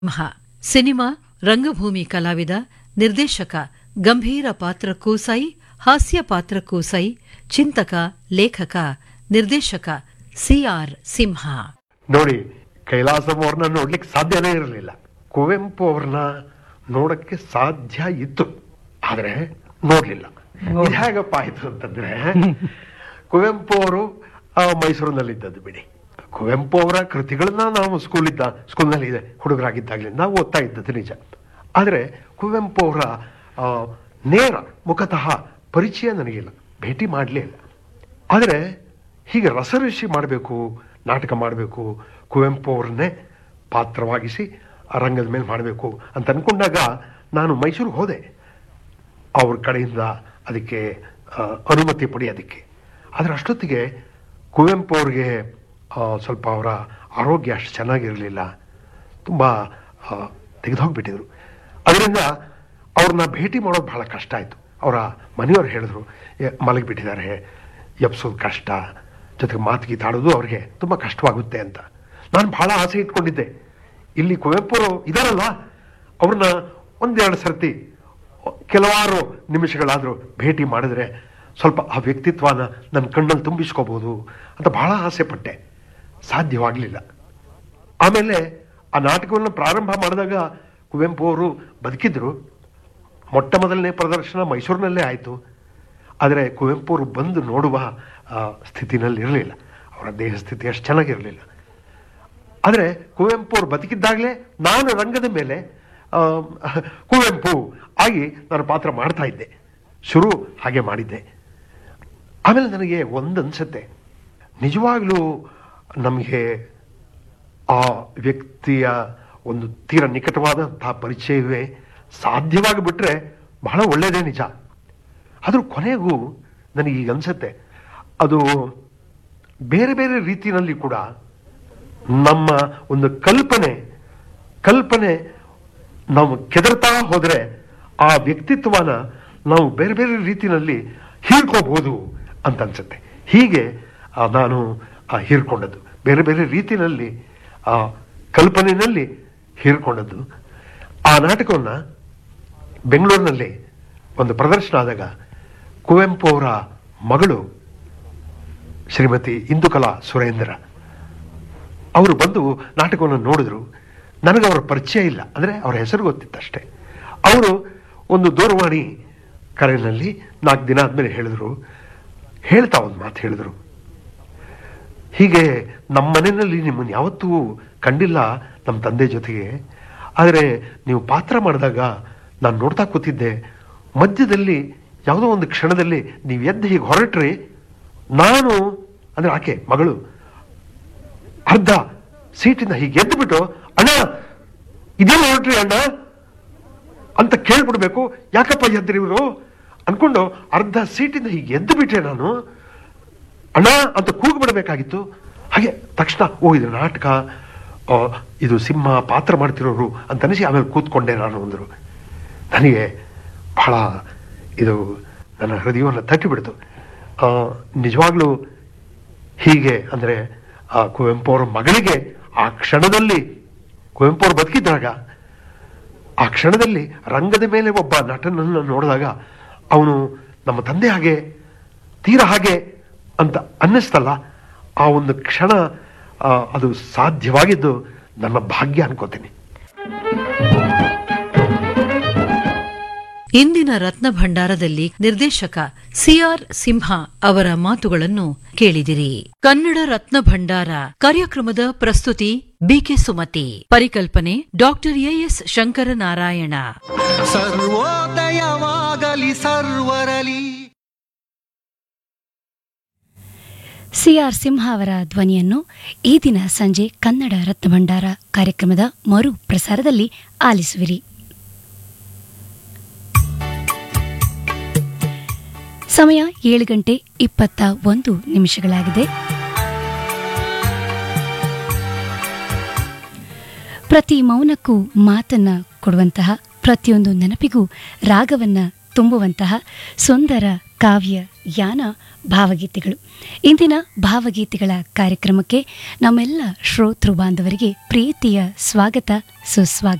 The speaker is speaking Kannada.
ಮಹಾ ಸಿನಿಮಾ ರಂಗಭೂಮಿ ಕಲಾವಿದ ನಿರ್ದೇಶಕ ಗಂಭೀರ ಪಾತ್ರಕ್ಕೂ ಸೈ ಹಾಸ್ಯ ಪಾತ್ರಕ್ಕೂ ಸೈ ಚಿಂತಕ ಲೇಖಕ ನಿರ್ದೇಶಕ ಸಿಆರ್ ಸಿಂಹ ನೋಡಿ ಕೈಲಾಸಂ ಅವ್ರನ್ನ ನೋಡ್ಲಿಕ್ಕೆ ಸಾಧ್ಯನೇ ಇರಲಿಲ್ಲ ಕುವೆಂಪು ಅವ್ರನ್ನ ನೋಡಕ್ಕೆ ಸಾಧ್ಯ ಇತ್ತು ಆದ್ರೆ ನೋಡ್ಲಿಲ್ಲ ಇದು ಹೇಗಪ್ಪ ಆಯ್ತು ಅಂತಂದ್ರೆ ಕುವೆಂಪು ಅವರು ಮೈಸೂರಿನಲ್ಲಿದ್ದದ್ದು ಬಿಡಿ ಕುವೆಂಪು ಅವರ ಕೃತಿಗಳನ್ನ ನಾವು ಸ್ಕೂಲಿದ್ದ ಸ್ಕೂಲ್ನಲ್ಲಿ ಇದೆ ಹುಡುಗರಾಗಿದ್ದಾಗಲಿಂದ ನಾವು ಓದ್ತಾ ಇದ್ದದ್ದು ನಿಜ ಆದರೆ ಕುವೆಂಪು ಅವರ ಆ, ನೇರ ಮುಖತಃ ಪರಿಚಯ ನನಗಿಲ್ಲ ಭೇಟಿ ಮಾಡಲೇ ಇಲ್ಲ ಆದರೆ ಹೀಗೆ ರಸಋಷಿ ಮಾಡಬೇಕು ನಾಟಕ ಮಾಡಬೇಕು ಕುವೆಂಪು ಅವ್ರನ್ನೇ ಪಾತ್ರವಾಗಿಸಿ ಆ ರಂಗದ ಮೇಲೆ ಮಾಡಬೇಕು ಅಂತ ಅನ್ಕೊಂಡಾಗ ನಾನು ಮೈಸೂರಿಗೆ ಹೋದೆ ಅವ್ರ ಕಡೆಯಿಂದ ಅದಕ್ಕೆ ಆ, ಅನುಮತಿ ಪಡೆಯೋದಕ್ಕೆ ಆದರೆ ಅಷ್ಟೊತ್ತಿಗೆ ಕುವೆಂಪು ಅವ್ರಿಗೆ ಆ, ಸ್ವಲ್ಪ ಅವರ ಆರೋಗ್ಯ ಅಷ್ಟು ಚೆನ್ನಾಗಿರಲಿಲ್ಲ ತುಂಬ ತೆಗೆದುಹೋಗ್ಬಿಟ್ಟಿದ್ರು ಅದರಿಂದ ಅವ್ರನ್ನ ಭೇಟಿ ಮಾಡೋದು ಬಹಳ ಕಷ್ಟ ಆಯಿತು ಅವರ ಮನೆಯವ್ರು ಹೇಳಿದ್ರು "ಏ, ಮಲಗಿಬಿಟ್ಟಿದ್ದಾರೆ ಎಬ್ಸೋದು ಕಷ್ಟ ಜೊತೆಗೆ ಮಾತು ಗೀತಾಡೋದು ಅವ್ರಿಗೆ ತುಂಬ ಕಷ್ಟವಾಗುತ್ತೆ ಅಂತ ನಾನು ಬಹಳ ಆಸೆ ಇಟ್ಕೊಂಡಿದ್ದೆ ಇಲ್ಲಿ ಕುವೆಂಪು ಅವರು ಇದಾರಲ್ಲ ಅವ್ರನ್ನ ಒಂದೆರಡು ಸರ್ತಿ ಕೆಲವಾರು ನಿಮಿಷಗಳಾದರೂ ಭೇಟಿ ಮಾಡಿದ್ರೆ ಸ್ವಲ್ಪ ಆ ವ್ಯಕ್ತಿತ್ವನ ನನ್ನ ಕಣ್ಣಲ್ಲಿ ತುಂಬಿಸ್ಕೋಬೋದು ಅಂತ ಬಹಳ ಆಸೆ ಪಟ್ಟೆ ಸಾಧ್ಯವಾಗಲಿಲ್ಲ ಆಮೇಲೆ ಆ ನಾಟಕವನ್ನು ಪ್ರಾರಂಭ ಮಾಡಿದಾಗ ಕುವೆಂಪು ಅವರು ಬದುಕಿದ್ರು ಮೊಟ್ಟ ಮೊದಲನೇ ಪ್ರದರ್ಶನ ಮೈಸೂರಿನಲ್ಲೇ ಆಯಿತು ಆದರೆ ಕುವೆಂಪು ಅವರು ಬಂದು ನೋಡುವ ಆ, ಸ್ಥಿತಿನಲ್ಲಿ ಇರಲಿಲ್ಲ ಅವರ ದೇಹ ಸ್ಥಿತಿ ಅಷ್ಟು ಚೆನ್ನಾಗಿರಲಿಲ್ಲ ಆದರೆ ಕುವೆಂಪು ಅವರು ಬದುಕಿದ್ದಾಗಲೇ ನಾನು ರಂಗದ ಮೇಲೆ ಆ, ಕುವೆಂಪು ಆಗಿ ನಾನು ಪಾತ್ರ ಮಾಡ್ತಾ ಇದ್ದೆ ಶುರು ಹಾಗೆ ಮಾಡಿದ್ದೆ ಆಮೇಲೆ ನನಗೆ ಒಂದು ಅನ್ಸುತ್ತೆ ನಿಜವಾಗ್ಲೂ ನಮಗೆ ಆ ವ್ಯಕ್ತಿಯ ಒಂದು ತೀರ ನಿಕಟವಾದಂತಹ ಪರಿಚಯವೇ ಸಾಧ್ಯವಾಗಿ ಬಿಟ್ರೆ ಬಹಳ ಒಳ್ಳೆಯದೇ ನಿಜ ಆದರೂ ಕೊನೆಗೂ ನನಗೆ ಈಗ ಅನ್ಸುತ್ತೆ ಅದು ಬೇರೆ ಬೇರೆ ರೀತಿಯಲ್ಲಿ ಕೂಡ ನಮ್ಮ ಒಂದು ಕಲ್ಪನೆ ಕಲ್ಪನೆ ನಾವು ಕೆದರ್ತಾ ಹೋದರೆ ಆ ವ್ಯಕ್ತಿತ್ವನ ನಾವು ಬೇರೆ ಬೇರೆ ರೀತಿಯಲ್ಲಿ ಹೀರ್ಕೋಬಹುದು ಅಂತ ಅನ್ಸುತ್ತೆ ಹೀಗೆ ಆ, ನಾನು ಆ, ಹೀರ್ಕೊಂಡದ್ದು ಬೇರೆ ಬೇರೆ ರೀತಿಯಲ್ಲಿ ಆ ಕಲ್ಪನೆಯಲ್ಲಿ ಹೀರ್ಕೊಂಡದ್ದು ಆ ನಾಟಕವನ್ನು ಬೆಂಗಳೂರಿನಲ್ಲಿ ಒಂದು ಪ್ರದರ್ಶನ ಆದಾಗ ಕುವೆಂಪು ಅವರ ಮಗಳು ಶ್ರೀಮತಿ ಇಂದುಕಲಾ ಸುರೇಂದ್ರ ಅವರು ಬಂದು ನಾಟಕವನ್ನು ನೋಡಿದ್ರು ನನಗೆ ಅವರ ಪರಿಚಯ ಇಲ್ಲ ಅಂದರೆ ಅವರ ಹೆಸರು ಗೊತ್ತಿತ್ತಷ್ಟೇ ಅವರು ಒಂದು ದೂರವಾಣಿ ಕರೆಯಲ್ಲಿ ನಾಲ್ಕು ದಿನ ಆದಮೇಲೆ ಹೇಳಿದ್ರು ಹೇಳ್ತಾ ಒಂದು ಮಾತು ಹೇಳಿದ್ರು ಹೀಗೆ ನಮ್ಮ ಮನೆಯಲ್ಲಿ ನಿಮ್ಮನ್ನು ಯಾವತ್ತೂ ಕಂಡಿಲ್ಲ ನಮ್ಮ ತಂದೆ ಜೊತೆಗೆ ಆದರೆ ನೀವು ಪಾತ್ರ ಮಾಡಿದಾಗ ನಾನು ನೋಡ್ತಾ ಕೂತಿದ್ದೆ ಮಧ್ಯದಲ್ಲಿ ಯಾವುದೋ ಒಂದು ಕ್ಷಣದಲ್ಲಿ ನೀವು ಎದ್ದು ಹೀಗೆ ಹೊರಟ್ರಿ ನಾನು ಅಂದರೆ ಆಕೆ ಮಗಳು ಅರ್ಧ ಸೀಟಿಂದ ಹೀಗೆ ಎದ್ದು ಬಿಟ್ಟು ಅಣ್ಣ ಇದೇನು ಹೊರಟ್ರಿ ಅಣ್ಣ ಅಂತ ಕೇಳ್ಬಿಡ್ಬೇಕು ಯಾಕಪ್ಪ ಎದ್ರಿ ಇವರು ಅನ್ಕೊಂಡು ಅರ್ಧ ಸೀಟಿಂದ ಹೀಗೆ ಎದ್ದು ಬಿಟ್ಟೆ ನಾನು ಅಣ್ಣ ಅಂತ ಕೂಗು ಬಿಡಬೇಕಾಗಿತ್ತು ಹಾಗೆ ತಕ್ಷಣ ಓ ಇದು ನಾಟಕ ಆ, ಇದು ಸಿಂಹ ಪಾತ್ರ ಮಾಡ್ತಿರೋರು ಅಂತ ಅನಿಸಿ ಆಮೇಲೆ ಕೂತ್ಕೊಂಡೆ ನಾನು ಅಂದರು ನನಗೆ ಬಹಳ ಇದು ನನ್ನ ಹೃದಯವನ್ನು ತಟ್ಟಿಬಿಡ್ತು ಆ, ನಿಜವಾಗ್ಲೂ ಹೀಗೆ ಅಂದರೆ ಆ ಕುವೆಂಪು ಅವರ ಮಗಳಿಗೆ ಆ ಕ್ಷಣದಲ್ಲಿ ಕುವೆಂಪು ಅವರು ಬದುಕಿದ್ದಾಗ ಆ ಕ್ಷಣದಲ್ಲಿ ರಂಗದ ಮೇಲೆ ಒಬ್ಬ ನಟನನ್ನು ನೋಡಿದಾಗ ಅವನು ನಮ್ಮ ತಂದೆ ಹಾಗೆ ತೀರ ಹಾಗೆ ಅಂತ ಅನ್ನಿಸ್ತಲ್ಲ ಆ ಒಂದು ಕ್ಷಣ ಆ, ಅದು ಸಾಧ್ಯವಾಗಿದ್ದು ನನ್ನ ಭಾಗ್ಯ ಅನ್ಕೋತೀನಿ ಇಂದಿನ ರತ್ನ ಭಂಡಾರದಲ್ಲಿ ನಿರ್ದೇಶಕ ಸಿಆರ್ ಸಿಂಹ ಅವರ ಮಾತುಗಳನ್ನು ಕೇಳಿದಿರಿ ಕನ್ನಡ ರತ್ನ ಭಂಡಾರ ಕಾರ್ಯಕ್ರಮದ ಪ್ರಸ್ತುತಿ ಬಿಕೆ ಸುಮತಿ ಪರಿಕಲ್ಪನೆ ಡಾಕ್ಟರ್ ಎಎಸ್ ಶಂಕರನಾರಾಯಣ ಸರ್ವೋದಯವಾಗಲಿ ಸರ್ವರಲಿ ಸಿಆರ್ ಸಿಂಹ ಅವರ ಧ್ವನಿಯನ್ನು ಈ ದಿನ ಸಂಜೆ ಕನ್ನಡ ರತ್ನಭಂಡಾರ ಕಾರ್ಯಕ್ರಮದ ಮರು ಪ್ರಸಾರದಲ್ಲಿ ಆಲಿಸುವಿರಿ ಸಮಯ ಏಳು ಗಂಟೆ ಇಪ್ಪತ್ತ ಒಂದು ನಿಮಿಷಗಳಾಗಿದೆ ಪ್ರತಿ ಮೌನಕ್ಕೂ ಮಾತನ್ನ ಕೊಡುವಂತಹ ಪ್ರತಿಯೊಂದು ನೆನಪಿಗೂ ರಾಗವನ್ನ ತುಂಬುವಂತಹ ಸುಂದರ ಕಾವ್ಯ ಯಾನ ಭಾವಗೀತೆಗಳು ಇಂದಿನ ಭಾವಗೀತೆಗಳ ಕಾರ್ಯಕ್ರಮಕ್ಕೆ ನಮ್ಮೆಲ್ಲ ಶ್ರೋತೃ ಬಾಂಧವರಿಗೆ ಪ್ರೀತಿಯ ಸ್ವಾಗತ ಸುಸ್ವಾಗತ